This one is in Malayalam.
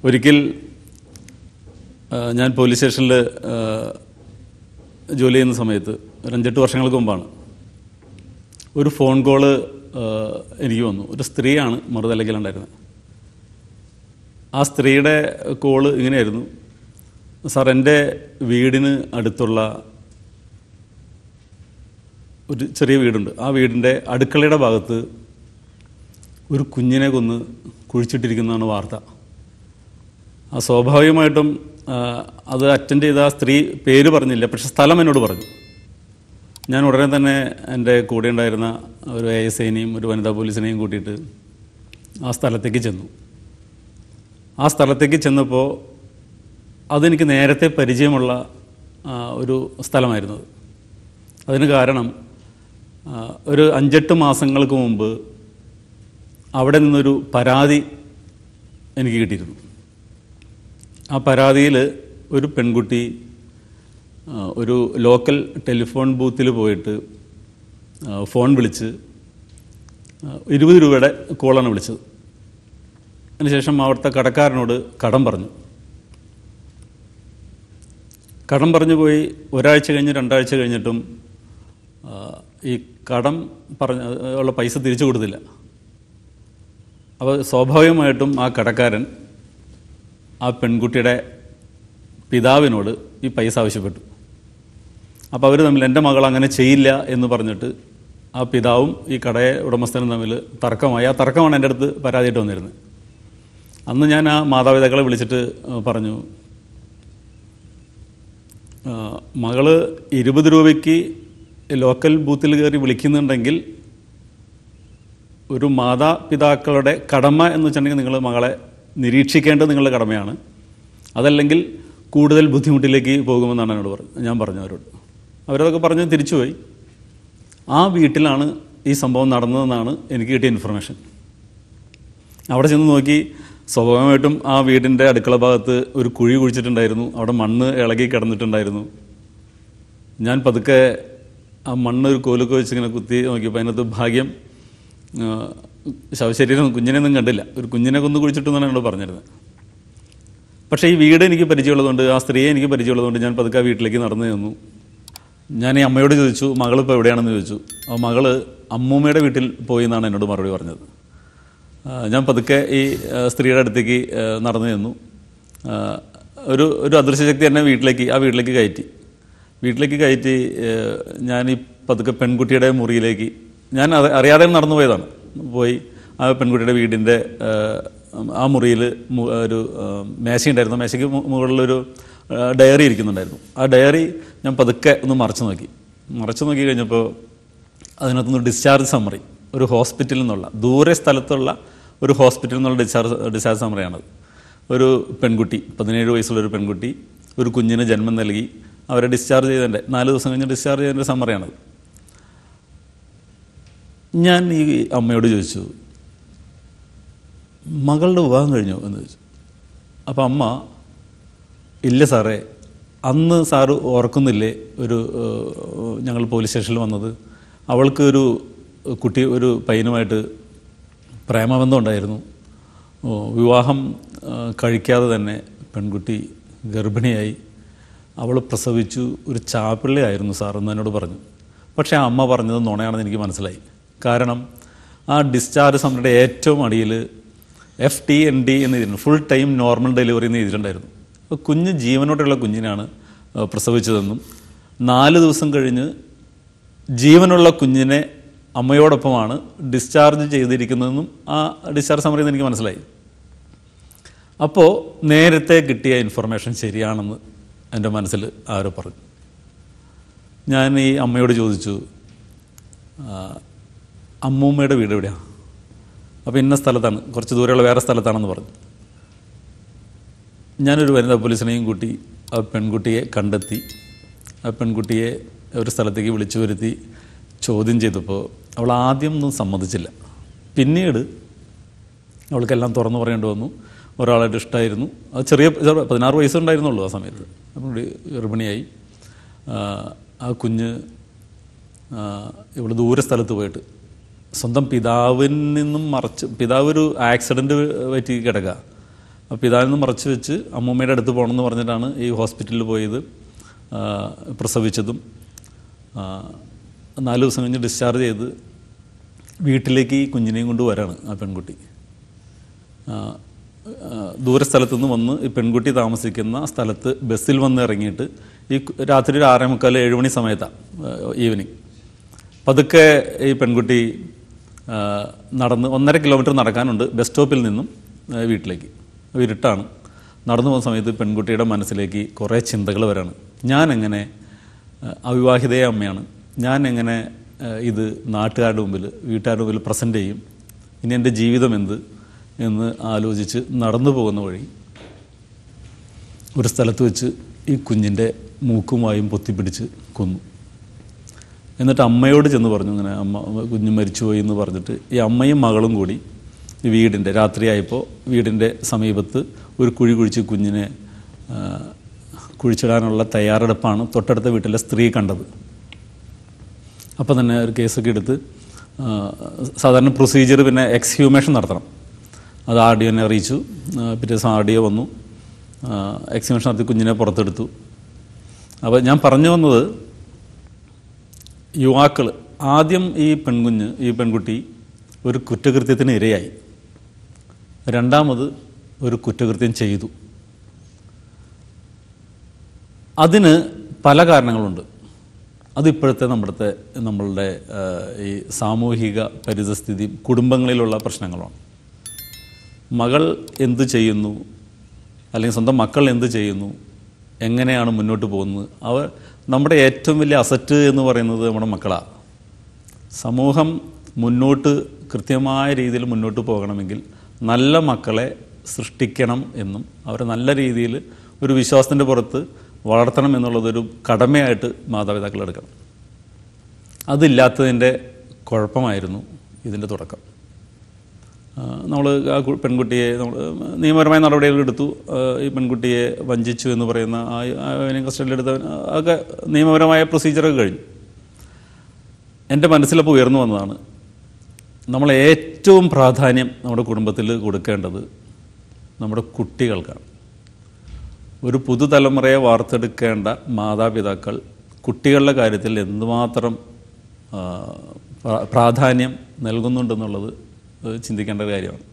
ഒരിക്കൽ ആ, ഞാൻ പോലീസ് സ്റ്റേഷനിൽ ആ, ജോലി ചെയ്യുന്ന സമയത്ത് ഒരു അഞ്ചെട്ട് വർഷങ്ങൾക്ക് മുമ്പാണ് ഒരു ഫോൺ കോള് ആ, എനിക്ക് വന്നു ഒരു സ്ത്രീയാണ് മറുതലയ്ക്കലുണ്ടായിരുന്നത് ആ സ്ത്രീയുടെ കോള് ഇങ്ങനെയായിരുന്നു സാർ എൻ്റെ വീടിന് അടുത്തുള്ള ഒരു ചെറിയ വീടുണ്ട് ആ വീടിൻ്റെ അടുക്കളയുടെ ഭാഗത്ത് ഒരു കുഞ്ഞിനെ കൊന്ന് കുഴിച്ചിട്ടിരിക്കുന്നതാണ് വാർത്ത ആ സ്വാഭാവികമായിട്ടും ആ, അത് അറ്റൻഡ് ചെയ്ത ആ സ്ത്രീ പേര് പറഞ്ഞില്ല പക്ഷെ സ്ഥലം എന്നോട് പറഞ്ഞു ഞാൻ ഉടനെ തന്നെ എൻ്റെ കൂടെ ഉണ്ടായിരുന്ന ഒരു എ എസ് ഐനെയും ഒരു വനിതാ പോലീസിനെയും കൂട്ടിയിട്ട് ആ സ്ഥലത്തേക്ക് ചെന്നു ആ സ്ഥലത്തേക്ക് ചെന്നപ്പോൾ അതെനിക്ക് നേരത്തെ പരിചയമുള്ള ആ, ഒരു സ്ഥലമായിരുന്നു അത്. അതിന് കാരണം ആ, ഒരു അഞ്ചെട്ട് മാസങ്ങൾക്ക് മുമ്പ് അവിടെ നിന്നൊരു പരാതി എനിക്ക് കിട്ടിയിരുന്നു ആ പരാതിയിൽ ഒരു പെൺകുട്ടി ആ, ഒരു ലോക്കൽ ടെലിഫോൺ ബൂത്തിൽ പോയിട്ട് ആ, ഫോൺ വിളിച്ച് ആ, ഇരുപത് രൂപയുടെ കോളാണ് വിളിച്ചത് അതിനുശേഷം അവിടുത്തെ കടക്കാരനോട് കടം പറഞ്ഞു കടം പറഞ്ഞു പോയി ഒരാഴ്ച കഴിഞ്ഞ് രണ്ടാഴ്ച കഴിഞ്ഞിട്ടും ആ, ഈ കടം പറഞ്ഞ ഉള്ള പൈസ തിരിച്ചു കൊടുത്തില്ല അപ്പോൾ സ്വാഭാവികമായിട്ടും ആ കടക്കാരൻ ആ പെൺകുട്ടിയുടെ പിതാവിനോട് ഈ പൈസ ആവശ്യപ്പെട്ടു അപ്പോൾ അവർ തമ്മിൽ എൻ്റെ മകൾ അങ്ങനെ ചെയ്യില്ല എന്ന് പറഞ്ഞിട്ട് ആ പിതാവും ഈ കടയെ ഉടമസ്ഥനും തമ്മിൽ തർക്കമായി ആ തർക്കമാണ് എൻ്റെ അടുത്ത് പരാതിയായിട്ട് വന്നിരുന്നത് അന്ന് ഞാൻ ആ മാതാപിതാക്കളെ വിളിച്ചിട്ട് ആ, പറഞ്ഞു ആ, മകള് ഇരുപത് രൂപയ്ക്ക് ലോക്കൽ ബൂത്തിൽ കയറി വിളിക്കുന്നുണ്ടെങ്കിൽ ഒരു മാതാപിതാക്കളുടെ കടമ എന്ന് വെച്ചിട്ടുണ്ടെങ്കിൽ നിങ്ങൾ മകളെ നിരീക്ഷിക്കേണ്ടത് നിങ്ങളുടെ കടമയാണ് അതല്ലെങ്കിൽ കൂടുതൽ ബുദ്ധിമുട്ടിലേക്ക് പോകുമെന്നാണ് എന്നോട് പറഞ്ഞു ഞാൻ പറഞ്ഞു അവരോട് അവരതൊക്കെ പറഞ്ഞ് തിരിച്ചുപോയി ആ വീട്ടിലാണ് ഈ സംഭവം നടന്നതെന്നാണ് എനിക്ക് കിട്ടിയ ഇൻഫർമേഷൻ അവിടെ ചെന്ന് നോക്കി സ്വാഭാവികമായിട്ടും ആ വീടിൻ്റെ അടുക്കള ഭാഗത്ത് ഒരു കുഴി കുഴിച്ചിട്ടുണ്ടായിരുന്നു അവിടെ മണ്ണ് ഇളകി കിടന്നിട്ടുണ്ടായിരുന്നു ഞാൻ പതുക്കെ ആ മണ്ണ് ഒരു കോലൊക്കെ വെച്ച് ഇങ്ങനെ കുത്തി നോക്കിയപ്പോൾ അതിനകത്ത് ഭാഗ്യം ആ, ശവശരീരം കുഞ്ഞിനെയൊന്നും കണ്ടില്ല ഒരു കുഞ്ഞിനെ കൊന്ന് കുഴിച്ചിട്ടെന്നാണ് എന്നോട് പറഞ്ഞിരുന്നത് പക്ഷേ ഈ വീട് എനിക്ക് പരിചയമുള്ളതുകൊണ്ട് ആ സ്ത്രീയെ എനിക്ക് പരിചയമുള്ളതുകൊണ്ട് ഞാൻ പതുക്കെ ആ വീട്ടിലേക്ക് നടന്നു ചെന്നു ഞാൻ ഈ അമ്മയോട് ചോദിച്ചു മകളിപ്പോൾ എവിടെയാണെന്ന് ചോദിച്ചു ആ മകള് അമ്മൂമ്മയുടെ വീട്ടിൽ പോയി എന്നാണ് എന്നോട് മറുപടി പറഞ്ഞത് ആ, ഞാൻ പതുക്കെ ഈ ആ, സ്ത്രീയുടെ അടുത്തേക്ക് ആ, നടന്നു ചെന്നു ആ, ഒരു ഒരു അദൃശ്യശക്തി എന്നെ വീട്ടിലേക്ക് ആ വീട്ടിലേക്ക് കയറ്റി വീട്ടിലേക്ക് കയറ്റി ആ, ഞാൻ ഈ പതുക്കെ പെൺകുട്ടിയുടെ മുറിയിലേക്ക് ഞാൻ അത് അറിയാതെ നടന്നു പോയതാണ് പോയി ആ പെൺകുട്ടിയുടെ വീടിൻ്റെ ആ, ആ മുറിയിൽ ഒരു ആ, മേശയുണ്ടായിരുന്നു മേശയ്ക്ക് മു- മുകളിലൊരു ആ, ഡയറി ഇരിക്കുന്നുണ്ടായിരുന്നു ആ ഡയറി ഞാൻ പതുക്കെ ഒന്ന് മറച്ചു നോക്കി മറച്ചു നോക്കി കഴിഞ്ഞപ്പോൾ അതിനകത്തുനിന്ന് ഡിസ്ചാർജ് സമ്മറി ഒരു ഹോസ്പിറ്റലിൽ നിന്നുള്ള ദൂരെ സ്ഥലത്തുള്ള ഒരു ഹോസ്പിറ്റലിൽ നിന്നുള്ള ഡിസ്ചാർജ് ഡിസ്ചാർജ് സമ്മറിയാണത് ഒരു പെൺകുട്ടി പതിനേഴ് വയസ്സുള്ള ഒരു പെൺകുട്ടി ഒരു കുഞ്ഞിന് ജന്മം നൽകി അവരെ ഡിസ്ചാർജ് ചെയ്തതിൻ്റെ നാല് ദിവസം കഴിഞ്ഞ് ഡിസ്ചാർജ് ചെയ്തതിൻ്റെ സമ്മറിയാണത് ഞാൻ ഈ അമ്മയോട് ചോദിച്ചു മകളുടെ വിവാഹം കഴിഞ്ഞു എന്ന് ചോദിച്ചു അപ്പോൾ അമ്മ ഇല്ല സാറേ അന്ന് സാറ് ഓർക്കുന്നില്ലേ ഒരു ഏഹ്, ഞങ്ങൾ പോലീസ് സ്റ്റേഷനിൽ വന്നത് അവൾക്ക് ഒരു കുട്ടി ഒരു പയ്യനുമായിട്ട് പ്രേമബന്ധം ഉണ്ടായിരുന്നു ഓ, വിവാഹം ആ, കഴിക്കാതെ തന്നെ പെൺകുട്ടി ഗർഭിണിയായി അവൾ പ്രസവിച്ചു ഒരു ചാപ്പിള്ളയായിരുന്നു സാർ എന്ന് എന്നോട് പറഞ്ഞു പക്ഷേ ആ അമ്മ പറഞ്ഞത് നുണയാണെന്ന് എനിക്ക് മനസ്സിലായി കാരണം ആ ഡിസ്ചാർജ് സമ്മറിയുടെ ഏറ്റവും അടിയിൽ എഫ് ടി എൻ ഡി എന്ന് എഴുതിയിട്ടുണ്ട് ഫുൾ ടൈം നോർമൽ ഡെലിവറി എന്ന് എഴുതിയിട്ടുണ്ടായിരുന്നു അപ്പോൾ കുഞ്ഞ് ജീവനോടെയുള്ള കുഞ്ഞിനാണ് ആ, പ്രസവിച്ചതെന്നും നാല് ദിവസം കഴിഞ്ഞ് ജീവനുള്ള കുഞ്ഞിനെ അമ്മയോടൊപ്പമാണ് ഡിസ്ചാർജ് ചെയ്തിരിക്കുന്നതെന്നും ആ ഡിസ്ചാർജ് സമറിയിൽ നിന്ന് എനിക്ക് മനസ്സിലായി അപ്പോൾ നേരത്തെ കിട്ടിയ ഇൻഫർമേഷൻ ശരിയാണെന്ന് എൻ്റെ മനസ്സിൽ ആരോ പറഞ്ഞു ഞാൻ ഈ അമ്മയോട് ചോദിച്ചു ആ, അമ്മൂമ്മയുടെ വീട് എവിടെയാണ് അപ്പോൾ ഇന്ന സ്ഥലത്താണ് കുറച്ച് ദൂരെയുള്ള വേറെ സ്ഥലത്താണെന്ന് പറഞ്ഞു ഞാനൊരു വനിതാ പോലീസിനെയും കൂട്ടി ആ പെൺകുട്ടിയെ കണ്ടെത്തി ആ പെൺകുട്ടിയെ ഒരു സ്ഥലത്തേക്ക് വിളിച്ചു വരുത്തി ചോദ്യം ചെയ്തപ്പോൾ അവൾ ആദ്യം ഒന്നും സമ്മതിച്ചില്ല പിന്നീട് അവൾക്കെല്ലാം തുറന്നു പറയേണ്ടി വന്നു ഒരാളായിട്ട് ഇഷ്ടമായിരുന്നു അത് ചെറിയ ചെറു- പതിനാറ് വയസ്സുണ്ടായിരുന്നുള്ളൂ ആ സമയത്ത് അപ്പം ഗർഭിണിയായി ആ, ആ കുഞ്ഞ് ഇവിടെ ദൂര സ്ഥലത്ത് പോയിട്ട് സ്വന്തം പിതാവിൽ നിന്നും മറച്ച് പിതാവ് ഒരു ആക്സിഡൻറ്റ് പറ്റി കിടക്കുക അപ്പോൾ പിതാവിൽ നിന്ന് മറച്ചു വെച്ച് അമ്മൂമ്മയുടെ അടുത്ത് പോകണമെന്ന് പറഞ്ഞിട്ടാണ് ഈ ഹോസ്പിറ്റലിൽ പോയത് ആ, പ്രസവിച്ചതും ആ, നാല് ദിവസം കഴിഞ്ഞ് ഡിസ്ചാർജ് ചെയ്ത് വീട്ടിലേക്ക് ഈ കുഞ്ഞിനെയും കൊണ്ട് വരാണ് ആ പെൺകുട്ടി ആ, ആ, ദൂരസ്ഥലത്തു നിന്ന് വന്ന് ഈ പെൺകുട്ടി താമസിക്കുന്ന സ്ഥലത്ത് ബസ്സിൽ വന്ന് ഇറങ്ങിയിട്ട് ഈ കു- രാത്രി ഒരു ആറേ മുക്കാൽ ഏഴ് മണി സമയത്താണ് ഈവനിങ് പതുക്കെ ഈ പെൺകുട്ടി ആ, നടന്ന് ഒന്നര കിലോമീറ്റർ നടക്കാനുണ്ട് ബസ് സ്റ്റോപ്പിൽ നിന്നും ആ, വീട്ടിലേക്ക് ഇരുട്ടാണ് നടന്നു പോകുന്ന സമയത്ത് പെൺകുട്ടിയുടെ മനസ്സിലേക്ക് കുറേ ചിന്തകൾ വരാണ് ഞാൻ എങ്ങനെ ആ, അവിവാഹിതയായ അമ്മയാണ് ഞാൻ എങ്ങനെ ആ, ഇത് നാട്ടുകാരുടെ മുമ്പിൽ വീട്ടുകാരുടെ മുമ്പിൽ പ്രസൻറ്റ് ചെയ്യും ഇനി എൻ്റെ ജീവിതം എന്ത് എന്ന് ആലോചിച്ച് നടന്നു പോകുന്ന വഴി ഒരു സ്ഥലത്ത് വെച്ച് ഈ കുഞ്ഞിൻ്റെ മൂക്കും വായും പൊത്തിപ്പിടിച്ച് കൊന്നു എന്നിട്ട് അമ്മയോട് ചെന്ന് പറഞ്ഞു ഇങ്ങനെ അമ്മ കുഞ്ഞ് മരിച്ചുപോയി എന്ന് പറഞ്ഞിട്ട് ഈ അമ്മയും മകളും കൂടി ഈ വീടിൻ്റെ രാത്രിയായപ്പോൾ വീടിൻ്റെ സമീപത്ത് ഒരു കുഴി കുഴിച്ച് കുഞ്ഞിനെ ആ, കുഴിച്ചിടാനുള്ള തയ്യാറെടുപ്പാണ് തൊട്ടടുത്ത വീട്ടിലെ സ്ത്രീ കണ്ടത് അപ്പോൾ തന്നെ ഒരു കേസൊക്കെ എടുത്ത് ആ, സാധാരണ പ്രൊസീജിയർ പിന്നെ എക്സ്ഹ്യൂമേഷൻ നടത്തണം അത് ആർ ഡി ഒനെ അറിയിച്ചു ആ, പിറ്റേ ദിവസം ആർ ഡി ഒ വന്നു എക്സ്ഹ്യൂമേഷൻ നടത്തി കുഞ്ഞിനെ പുറത്തെടുത്തു അപ്പോൾ ഞാൻ പറഞ്ഞു വന്നത് യുവാക്കൾ ആദ്യം ഈ പെൺകുഞ്ഞ് ഈ പെൺകുട്ടി ഒരു കുറ്റകൃത്യത്തിന് ഇരയായി രണ്ടാമത് ഒരു കുറ്റകൃത്യം ചെയ്തു അതിന് പല കാരണങ്ങളുണ്ട് അത് ഇപ്പോഴത്തെ നമ്മുടെ നമ്മളുടെ ആ, ഈ സാമൂഹിക പരിതസ്ഥിതി കുടുംബങ്ങളിലുള്ള പ്രശ്നങ്ങളാണ് മകൾ എന്ത് ചെയ്യുന്നു അല്ലെങ്കിൽ സ്വന്തം മക്കൾ എന്ത് ചെയ്യുന്നു എങ്ങനെയാണ് മുന്നോട്ട് പോകുന്നത് അവർ നമ്മുടെ ഏറ്റവും വലിയ അസറ്റ് എന്ന് പറയുന്നത് നമ്മുടെ മക്കളാണ് സമൂഹം മുന്നോട്ട് കൃത്യമായ രീതിയിൽ മുന്നോട്ട് പോകണമെങ്കിൽ നല്ല മക്കളെ സൃഷ്ടിക്കണം എന്നും അവരെ നല്ല രീതിയിൽ ഒരു വിശ്വാസത്തിൻ്റെ പുറത്ത് വളർത്തണം എന്നുള്ളതൊരു കടമയായിട്ട് മാതാപിതാക്കൾ എടുക്കണം അതില്ലാത്തതിൻ്റെ കുഴപ്പമായിരുന്നു ഇതിൻ്റെ തുടക്കം നമ്മൾ ആ കു- പെൺകുട്ടിയെ നമ്മൾ നിയമപരമായ നടപടികൾ എടുത്തു ആ, ഈ പെൺകുട്ടിയെ വഞ്ചിച്ചു എന്ന് പറയുന്ന ആ അവനെ കസ്റ്റഡിയിലെടുത്ത അതൊക്കെ നിയമപരമായ പ്രൊസീജിയറൊക്കെ കഴിഞ്ഞു എൻ്റെ മനസ്സിലപ്പോൾ ഉയർന്നു വന്നതാണ് നമ്മൾ ഏറ്റവും പ്രാധാന്യം നമ്മുടെ കുടുംബത്തിൽ കൊടുക്കേണ്ടത് നമ്മുടെ കുട്ടികൾക്കാണ് ഒരു പുതുതലമുറയെ വാർത്തെടുക്കേണ്ട മാതാപിതാക്കൾ കുട്ടികളുടെ കാര്യത്തിൽ എന്തുമാത്രം ആ, പ്രാ- പ്രാധാന്യം നൽകുന്നുണ്ടെന്നുള്ളത് ഏഹ് ചിന്തിക്കേണ്ട ഒരു കാര്യമാണ്